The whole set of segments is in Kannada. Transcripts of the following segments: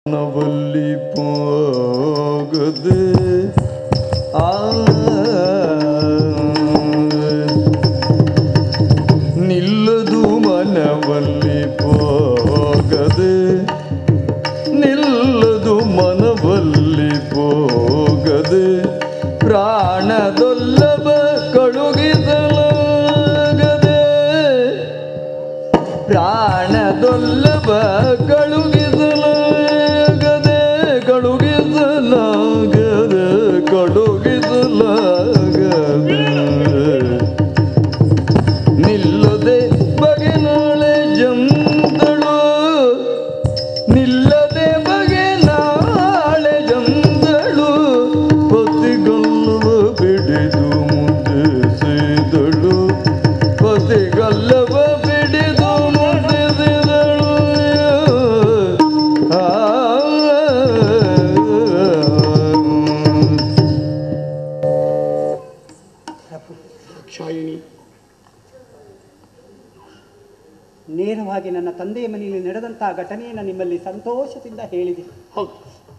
ನವಲ್ಲಿ ಹೋಗದೆ ಆ ನಿಲ್ಲದು ಮನವಲ್ಲಿ ಹೋಗದೆ ನಿಲ್ಲದು ಮನವಲ್ಲಿ ಹೋಗದೆ ಪ್ರಾಣದೊಲ್ಲಭ ಕಳುಗಿಸಲಾಗದೆ ಪ್ರಾಣದೊಲ್ಲಭ ಕಳುಗಿಸಲಾಗದೆ ಕಳುಗಿಸಲಾಗದೆ ಕಳುಗಿಸಲಾಗದೆ ನಿಲ್ಲದೆ ಬಗೆ ನಾಳೆ ಜಂದಳು ನಿಲ್ಲದೆ ಬಗೆ ನಾಳೆ ಜಂದಳು ಪತಿಗಲ್ಲವ ಬಿಡಿದು ಮುಂದೆ ಸೇದಳು ಪತಿಗಲ್ಲವ ಬಿಡಿದು ಮುಂದೆ ಸೇದಳು ಆ ಕ್ಷಾಯಿಣಿ ನೇರವಾಗಿ ನನ್ನ ತಂದೆಯ ಮನೆಯಲ್ಲಿ ನಡೆದಂತಹ ಘಟನೆಯನ್ನು ನಿಮ್ಮಲ್ಲಿ ಸಂತೋಷದಿಂದ ಹೇಳಿದೆ ಹೌದು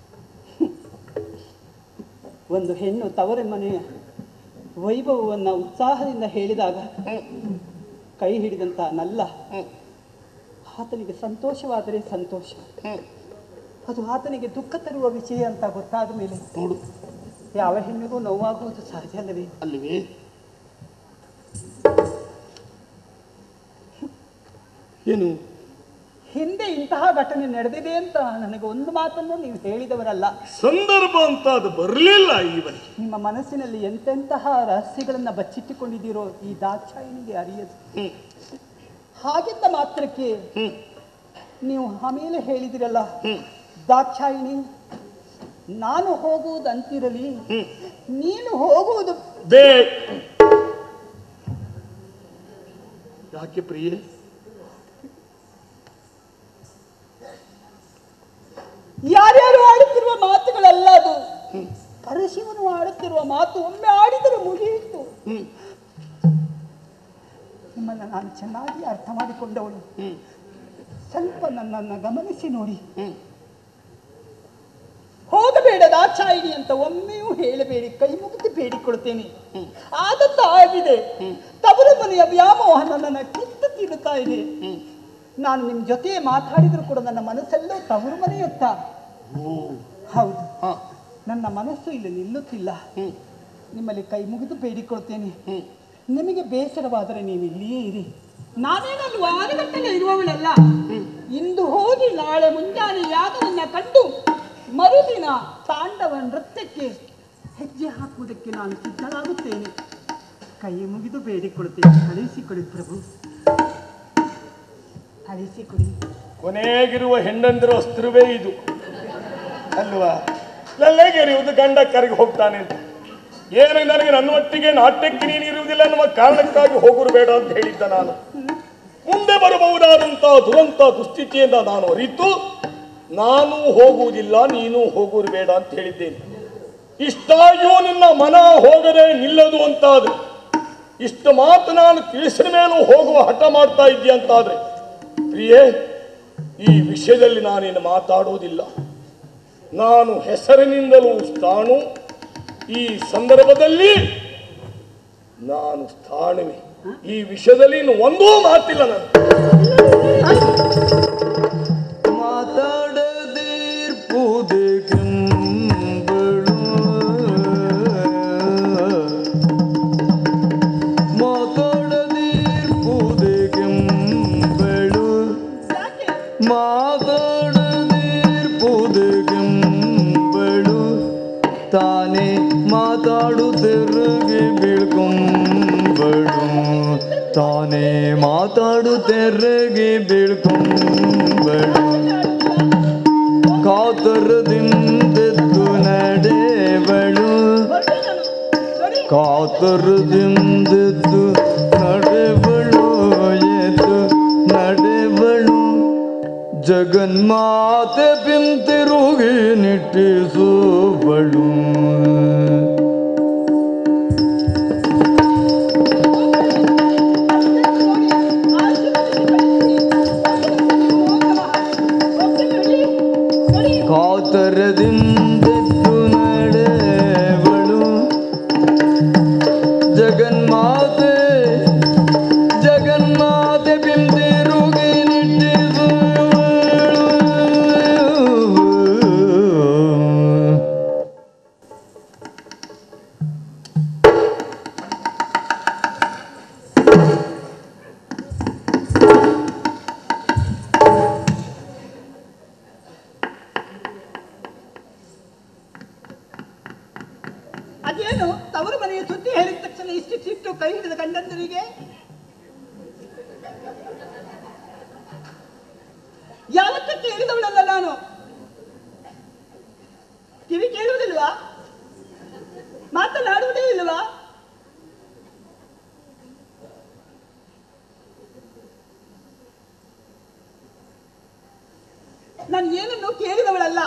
ಒಂದು ಹೆಣ್ಣು ತವರ ಮನೆಯ ವೈಭವವನ್ನು ಉತ್ಸಾಹದಿಂದ ಹೇಳಿದಾಗ ಕೈ ಹಿಡಿದಂತ ನಲ್ಲ ಆತನಿಗೆ ಸಂತೋಷವಾದರೆ ಸಂತೋಷ ಅದು ಆತನಿಗೆ ದುಃಖ ತರುವ ವಿಷಯ ಅಂತ ಗೊತ್ತಾದ ಮೇಲೆ ನೋಡು ಯಾವ ಹೆಣ್ಣಿಗೂ ನೋವಾಗುವುದು ಸಹಜ ಅಲ್ಲವೇ ಅಲ್ಲವೇ ಏನು ಹಿಂದೆ ಇಂತಹ ಘಟನೆ ನಡೆದಿದೆ ಅಂತ ನನಗೆ ಒಂದು ಮಾತನ್ನು ನೀವು ಹೇಳಿದವರಲ್ಲ ಸಂದರ್ಭ ಅಂತ ಅದು ಬರಲಿಲ್ಲ ಇವನಿಗೆ ನಿಮ್ಮ ಮನಸ್ಸಿನಲ್ಲಿ ಎಂತೆಂತಹ ರಹಸ್ಯಗಳನ್ನ ಬಚ್ಚಿಟ್ಟುಕೊಂಡಿದ್ದೀರೋ ಈ ದಾಕ್ಷಾಯಿನಿಗೆ ಅರಿಯದು ಹ್ಮ್ ಹಾಗಿದ್ದ ಮಾತ್ರಕ್ಕೆ ಹ್ಮ್ ನೀವು ಆಮೇಲೆ ಹೇಳಿದಿರಲ್ಲ ಹ್ಮ್ ದಾಕ್ಷಾಯಿಣಿ ನಾನು ಹೋಗುವುದಂತಿರಲಿ ಹ್ಮ್ ನೀನು ಹೋಗುವುದು ಬೇ ಯಾಕೆ ಪ್ರಿಯೆ ಯಾರ್ಯಾರು ಆಡುತ್ತಿರುವ ಮಾತುಗಳಲ್ಲ ಅದು ಪರಶಿವನು ಆಡುತ್ತಿರುವ ಮಾತು ಒಮ್ಮೆ ಆಡಿದರೆ ಮುಗಿಯಿತು ಹ್ಮ್ ನಿಮ್ಮನ್ನು ನಾನು ಚೆನ್ನಾಗಿ ಅರ್ಥ ಮಾಡಿಕೊಂಡವಳು ಹ್ಮ್ ಸ್ವಲ್ಪ ನನ್ನನ್ನು ಗಮನಿಸಿ ನೋಡಿ ಹ್ಮ್ ಹೋಗಬೇಡ ದಾಕ್ಷಾಯಿಣಿ ಅಂತ ಒಮ್ಮೆಯೂ ಹೇಳಬೇಡಿ ಕೈ ಮುಗಿದು ಬೇಡಿಕೊಳ್ತೇನೆ ಆದದ್ದು ಆಗಿದೆ ತವರು ಮನೆಯ ವ್ಯಾಮೋಹ ನನ್ನನ್ನು ಕಿತ್ತು ತಿರುತ್ತಾ ಇದೆ ಹ್ಮ್ ನಾನು ನಿಮ್ಮ ಜೊತೆ ಮಾತಾಡಿದ್ರು ಕೂಡ ನನ್ನ ಮನಸ್ಸೆಲ್ಲೋ ತವರು ಮನೆಯತ್ತ ಓ ಹೌದು ಹಾ ನನ್ನ ಮನಸ್ಸು ಇಲ್ಲಿ ನಿಲ್ಲುತ್ತಿಲ್ಲ ಹ್ಮ್ ನಿಮ್ಮಲ್ಲಿ ಕೈ ಮುಗಿದು ಬೇಡಿಕೊಳ್ತೇನೆ ಹ್ಮ್ ನಿಮಗೆ ಬೇಸರವಾದರೆ ನೀವು ಇಲ್ಲಿಯೇ ಇರಿ ನಾನೇನಲ್ಲಿ ವಾರಗಟ್ಟಲೆ ಇರುವವಳಲ್ಲ ಇಂದು ಹೋಗಿ ನಾಳೆ ಮುಂಜಾನೆ ಯಾಗವನ್ನ ಕಂಡು ಮರುದಿನ ತಾಂಡವ ನೃತ್ಯಕ್ಕೆ ಹೆಜ್ಜೆ ಹಾಕುವುದಕ್ಕೆ ನಾನು ಸಿದ್ಧಳಾಗುತ್ತೇನೆ ಕೈ ಮುಗಿದು ಬೇಡಿಕೊಡುತ್ತೇನೆ ಕಳುಹಿಸಿಕೊಡಿ ಪ್ರಭು ಕಳುಹಿಸಿಕೊಡಿ ಕೊನೆಗಿರುವ ಹೆಣ್ಣಂದಿರ ಅಸ್ತ್ರವೇ ಇದು ಅಲ್ವಾ ಲಲ್ಲೆಗೆರಿಯುವುದು ಗಂಡ ಕರೆಗೆ ಹೋಗ್ತಾನೆ ಅಂತ ಏನು ನನಗೆ ನನ್ನ ಒಟ್ಟಿಗೆ ನಾಟ್ಯಕ್ಕೆ ನೀನು ಇರುವುದಿಲ್ಲ ಅನ್ನುವ ಕಾರಣಕ್ಕಾಗಿ ಹೋಗುರು ಬೇಡ ಅಂತ ಹೇಳಿದ್ದ ನಾನು ಮುಂದೆ ಬರಬಹುದಾದಂತಹ ದುರಂತ ದುಸ್ಥಿತಿಯಿಂದ ನಾನು ಅರಿತು ನಾನು ಹೋಗುವುದಿಲ್ಲ ನೀನು ಹೋಗುವುದು ಬೇಡ ಅಂತ ಹೇಳಿದ್ದೇನೆ ಇಷ್ಟಾಗಿಯೂ ನಿನ್ನ ಮನ ಹೋಗದೆ ನಿಲ್ಲದು ಅಂತಾದ್ರೆ ಇಷ್ಟು ಮಾತು ನಾನು ತಿಳಿಸಿದ ಮೇಲೂ ಹೋಗುವ ಹಠ ಮಾಡ್ತಾ ಇದ್ದೀಯ ಅಂತಾದ್ರೆ ಪ್ರಿಯೇ ಈ ವಿಷಯದಲ್ಲಿ ನಾನೇನು ಮಾತಾಡುವುದಿಲ್ಲ ನಾನು ಹೆಸರಿನಿಂದಲೂ ಸ್ಥಾಣು ಈ ಸಂದರ್ಭದಲ್ಲಿ ನಾನು ಸ್ಥಾಣುವೆ ಈ ವಿಷಯದಲ್ಲಿ ಇನ್ನು ಒಂದೂ ಮಾತಿಲ್ಲ ನಾನು ಮಾತಾಡದಿರ್ಪುದೆ ಕೆಂಬಳು ಮಾತಾಡದಿರ್ಪುದೆ ಕೆಂಬಳು ಮಾತಾಡದಿರ್ಪುದೆ ಕೆಂಬಳು ತಾನೇ ಮಾತಾಡುತ್ತಿರುಗಿ ಬೀಳ್ಕೊಂಬಳು ತಾನೇ ಮಾತಾಡುತ್ತಿರುಗಿ ಬೀಳ್ಕೊಂಬಳು ಕಾತರದಿಂದೆದ್ದು ನಡೆವಳು ಕಾತರದಿಂದೆದ್ದು ನಡೆವಳು ಎದ್ದು ನಡೆವಳು ಜಗನ್ಮಾತೆ ಪಿಂತಿರುಗಿ ನಿಟ್ಟಿಸುವಳು ಆತರದಿಂದೆದ್ದು ನಡೆವಳು ಜಗನ್ಮಾತೆ ಜಗನ್ಮಾತೆ ಬಿಂದಿರುಗಿ ನಿಟ್ಟಿಸುವಳು ಅದೇನು ತವರು ಮನೆಯ ಸುದ್ದಿ ಹೇಳಿದ ತಕ್ಷಣ ಇಷ್ಟು ಸಿಟ್ಟು ಕೈ ಹಿಡಿದ ಗಂಡಂದರಿಗೆ ಯಾವತ್ತ ಕೇಳಿದವಳಲ್ಲ ನಾನು ಕಿವಿ ಕೇಳುವುದಿಲ್ವಾ ಮಾತನಾಡುವುದೇ ಇಲ್ವಾ ನಾನು ಏನನ್ನು ಕೇಳಿದವಳಲ್ಲ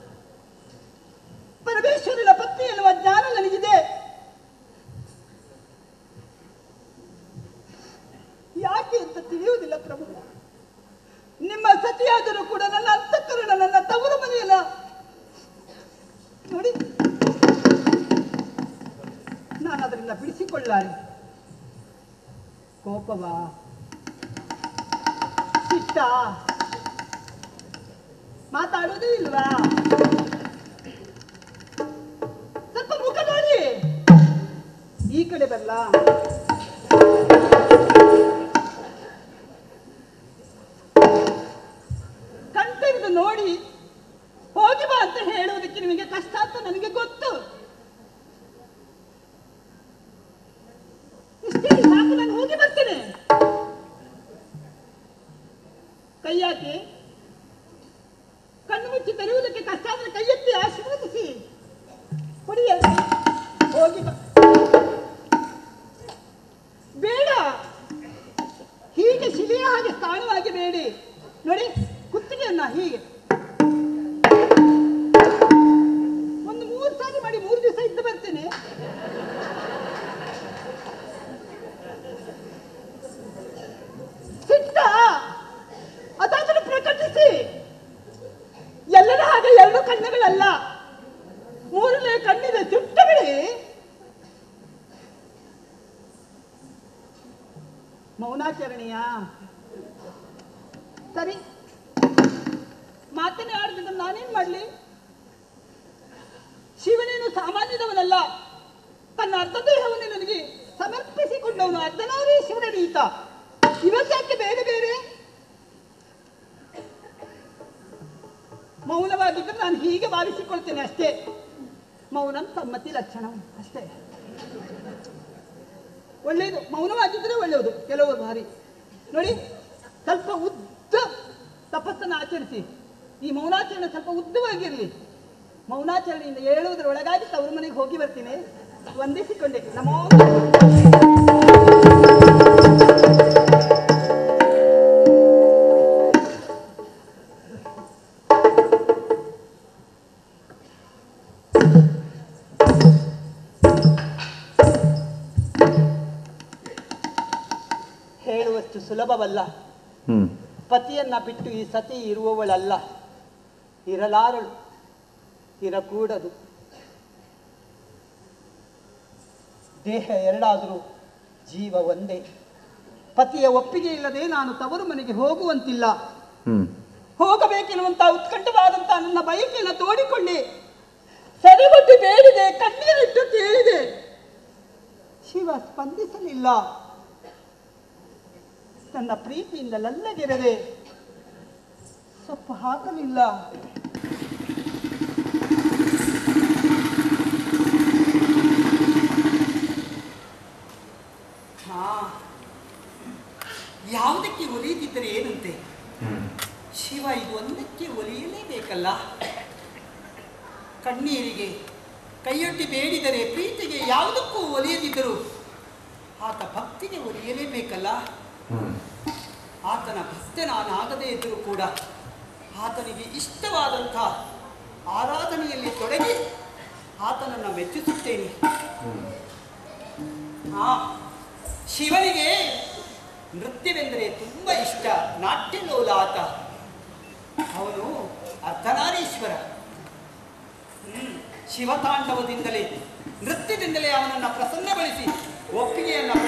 ಪರಮೇಶ್ವರನ ಪತ್ನಿ ಎನ್ನುವ ಜ್ಞಾನ ನನಗಿದೆ ಯಾಕೆ ಅಂತ ತಿಳಿಯುವುದಿಲ್ಲ ಪ್ರಭು ನಿಮ್ಮ ಸತಿಯಾದರೂ ಕೂಡ ನನ್ನ ಅಂತಃಕರಣ ನನ್ನ ತವರು ಮನೆಯಲ್ಲ ನೋಡಿ ನಾನು ಅದರಿಂದ ಬಿಡಿಸಿಕೊಳ್ಳಾರೆ ಕೋಪವಾ ಸಿಟ್ಟ ಮಾತಾಡೋದೇ ಇಲ್ವಾ ಸ್ವಲ್ಪ ಮುಖ ನೋಡಿ ಈ ಕಡೆ ಬರಲ್ಲ ಕಣ್ತೆರೆದು ನೋಡಿ ಹೋಗಿ ಬಾ ಅಂತ ಹೇಳುವುದಕ್ಕೆ ನಿಮಗೆ ಕಷ್ಟ ಅಂತ ನನಗೆ ಗೊತ್ತು ಇಷ್ಟೇ ಸಾಕು ನಾನು ಹೋಗಿ ಬರ್ತೇನೆ ಕೈ ಹಾಕಿ ಕಣ್ಣು ಮುಚ್ಚಿ ತೆರೆಯುವುದಕ್ಕೆ ಕಷ್ಟ ಆದ್ರೆ ಕೈ ಎತ್ತಿ ಆಶೀರ್ವದಿಸಿ ಹೊಡಿಯಲ್ಲ ಹೋಗಿ ಬಾ. ಬೇಡ ಹೀಗೆ ಶಿಲೆಯ ಹಾಗೆ ಸ್ಥಾನವಾಗಿ ಬೇಡಿ ನೋಡಿ ಕುತ್ತಿಗೆಯನ್ನ ಹೀಗೆ ಒಂದು ಮೂರು ಸಾರಿ ಮಾಡಿ ಮೂರು ದಿವಸ ಇದ್ದು ಬರ್ತೇನೆ ಸಿಟ್ಟ ಅದಾದರೂ ಪ್ರಕಟಿಸಿ ಎಲ್ಲರ ಹಾಗೆ ಎರಡು ಕಣ್ಣುಗಳಲ್ಲ ಮೂರನೇ ಕಣ್ಣಿದೆ ಚುಟ್ಟ ಬಿಡಿ ಮೌನಾಚರಣೆಯ ಸರಿ ಮಾತನ್ನೇ ಆಡ್ತಿದ್ದ ನಾನೇನ್ ಮಾಡ್ಲಿ ಶಿವನೇನು ಸಾಮಾನ್ಯದವನಲ್ಲ ತನ್ನ ಅರ್ಧ ದೇಹವನ್ನು ನನಗೆ ಸಮರ್ಪಿಸಿಕೊಂಡವನು ಅರ್ಧನಾರೇ ಶಿವನ ಈತ ಇವತ್ತ್ಯಾಕೆ ಬೇರೆ ಬೇರೆ ಮೌನವಾಗಿದ್ದರೆ ನಾನು ಹೀಗೆ ಭಾವಿಸಿಕೊಳ್ತೇನೆ ಅಷ್ಟೇ ಮೌನಂ ಸಮ್ಮತಿ ಲಕ್ಷಣ ಅಷ್ಟೇ ಒಳ್ಳೆಯದು ಮೌನವಾಗಿದ್ದರೆ ಒಳ್ಳೆಯದು ಕೆಲವು ಬಾರಿ ನೋಡಿ ಸ್ವಲ್ಪ ಉದ್ದ ತಪಸ್ಸನ್ನು ಆಚರಿಸಿ ಈ ಮೌನಾಚರಣೆ ಸ್ವಲ್ಪ ಉದ್ದವಾಗಿರಲಿ ಮೌನಾಚರಣೆಯಿಂದ ಏಳುವುದರ ಒಳಗಾಗಿ ತವ್ರ ಮನೆಗೆ ಹೋಗಿ ಬರ್ತೀನಿ ವಂದಿಸಿಕೊಂಡೆ ನಮೋ ಹೇಳುವಷ್ಟು ಸುಲಭವಲ್ಲ ಹ್ಮ್ ಪತಿಯನ್ನ ಬಿಟ್ಟು ಈ ಸತಿ ಇರುವವಳಲ್ಲ ಇರಲಾರಳು ಇರಕೂಡದು ದೇಹ ಎರಡಾದರೂ ಜೀವ ಒಂದೇ ಪತಿಯ ಒಪ್ಪಿಗೆ ಇಲ್ಲದೆ ನಾನು ತವರು ಮನೆಗೆ ಹೋಗುವಂತಿಲ್ಲ ಹ್ಮ್ ಹೋಗಬೇಕೆನ್ನುವಂತ ಉತ್ಕಂಠವಾದಂತಹ ನನ್ನ ಬಯಕೆಯನ್ನು ತೋಡಿಕೊಂಡೆ ಸರಿಗೊಟ್ಟು ಬೇಡಿದೆ ಕಣ್ಣೀರಿಟ್ಟು ಕೇಳಿದೆ ಶಿವ ಸ್ಪಂದಿಸಲಿಲ್ಲ ನನ್ನ ಪ್ರೀತಿಯಿಂದ ಲಲ್ಲಗೆರೆದೆ ಸೊಪ್ಪು ಹಾಕಲಿಲ್ಲ ಹಾ ಯಾವುದಕ್ಕೆ ಒಲಿಯದಿದ್ದರೆ ಏನಂತೆ ಶಿವ ಇದು ಒಂದಕ್ಕೆ ಒಲಿಯಲೇಬೇಕಲ್ಲ ಕಣ್ಣೀರಿಗೆ ಕೈಯೊಡ್ಡಿ ಬೇಡಿದರೆ ಪ್ರೀತಿಗೆ ಯಾವುದಕ್ಕೂ ಒಲಿಯದಿದ್ದರು ಆತ ಭಕ್ತಿಗೆ ಒಲಿಯಲೇಬೇಕಲ್ಲ ಆತನ ಭಕ್ತ ನಾನಾಗದೇ ಇದ್ದರೂ ಕೂಡ ಆತನಿಗೆ ಇಷ್ಟವಾದಂಥ ಆರಾಧನೆಯಲ್ಲಿ ತೊಡಗಿ ಆತನನ್ನು ಮೆಚ್ಚಿಸುತ್ತೇನೆ ಆ ಶಿವನಿಗೆ ನೃತ್ಯವೆಂದರೆ ತುಂಬ ಇಷ್ಟ ನಾಟ್ಯಲೋಲ ಆತ ಅವನು ಅರ್ಧನಾರೀಶ್ವರ ಶಿವತಾಂಡವದಿಂದಲೇ ನೃತ್ಯದಿಂದಲೇ ಅವನನ್ನು ಪ್ರಸನ್ನಗೊಳಿಸಿ ಒಪ್ಪಿಗೆಯನ್ನ